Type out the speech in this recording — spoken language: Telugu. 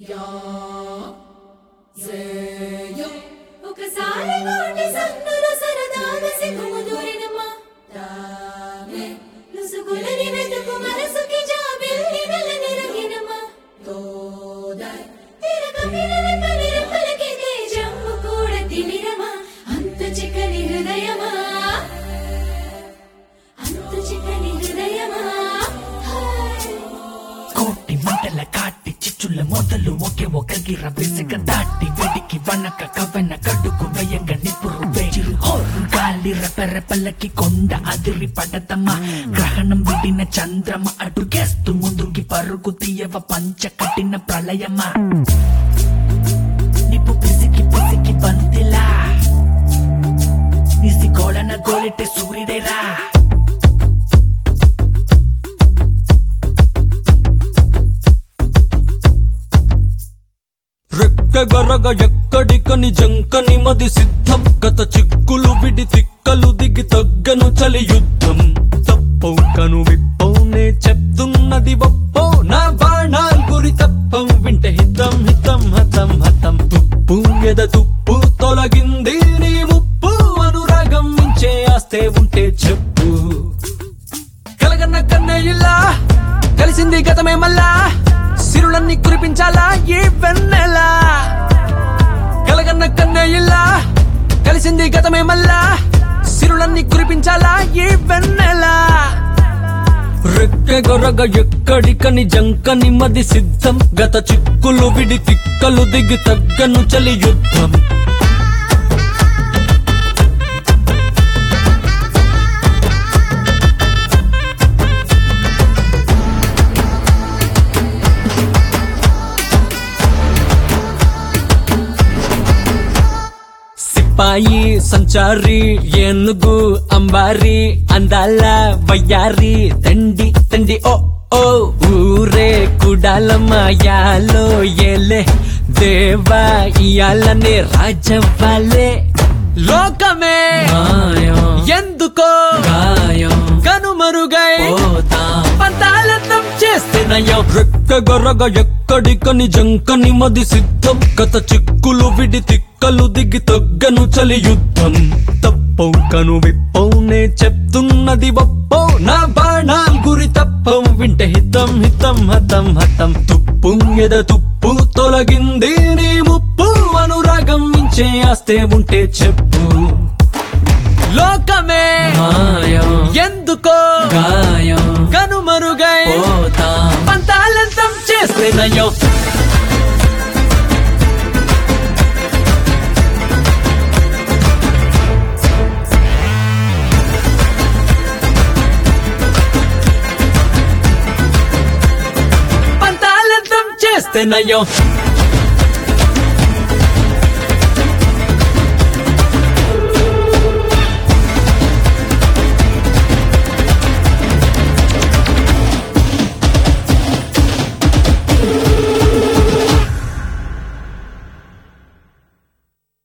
ఒకసారి వాటి సందుల సరదాగా సింహము దూరినమ్మా తావే లుసుగులని వెతుకు మనసుకి జాబిల్లి నెలని రగినమ్మా తోదాయ్ తిరగ పిరల పలిర పలికితే జమ్ము కూడా తిమిరమా అంత చిక్కని హృదయమా అంత చిక్కని హృదయమా హాయ్ కోటి మంటల కాటి చిచ్చుల మొదలు ఒకే ఒక గిర విసిగ దాటి వెడికి వనక కవన కడుకు వేయంగ నిపురు వేచిరు హోరు గాలి రెపరెపలకి కొండ అదిరి పడతమ్మ గ్రహణం విడిన చంద్రమ అడుగేస్తూ ముందుకి పరుగు తీయవ పంచ కట్టిన ప్రళయమ నిప్పు పిసికి పిసికి బంతిలా నిసి గోళన గోలిటే సూర్యుడేరా రెక్కగరగ ఎక్కడికని జంకని మది సిద్ధం గత చిక్కులు విడి తిక్కలు దిగి తగ్గను చలి యుద్ధం తప్పవు కను విప్పౌనే చెప్తున్నది ఒప్పో నా బాణాల్ గురి తప్పం వింటే హితం హితం హతం హతం తుప్పు ఎద తుప్పు తొలగింది నీ ముప్పు అనురాగం మించే ఆస్తే ఉంటే చెప్పు కలగన్న కన్నయ్యలా కలిసింది గతమే మళ్ళా సిరులన్నీ కురిపించాలా ఈ వెన్నెలా కలగన్న కన్నయ్యలా కలిసింది గతమే మళ్ళా సిరులన్నీ కురిపించాలా ఈ వెన్నెలా రెక్కగొరగ ఎక్కడికని జంకని మది సిద్ధం గత చిక్కులు విడి తిక్కలు దిగి తగ్గను చలి యుద్ధం సిపాయి సంచారి ఏనుగు అంబారి అందాల వయ్యారి తండి తండి ఓ ఓ ఊరే కుడాలమాయాలో ఏలే దేవా ఇయాలనే రాజవ్వాలే లోకమే ఎందుకో కనుమరుగై పంతాలంతం చేస్తే నయం రెక్కగొరగ ఎక్కడికని జంకని మది సిద్ధం గత చిక్కులు విడి తిక్కలు దిగి తగ్గను చలి యుద్ధం తప్పవు కను విప్పౌనే చెప్తున్నది ఒప్పో నా బాణాల్ గురి తప్పం వింటే హితం హితం హతం హతం తుప్పు ఎద తుప్పు తొలగింది నీ ముప్పు అనురాగం మించే ఆస్తే ఉంటే చెప్పు లోకమే ఎందుకో గాయం కనుమరుగై పంతాలంతం చేస్తే నయం పంతాలంతం చేస్తే నయం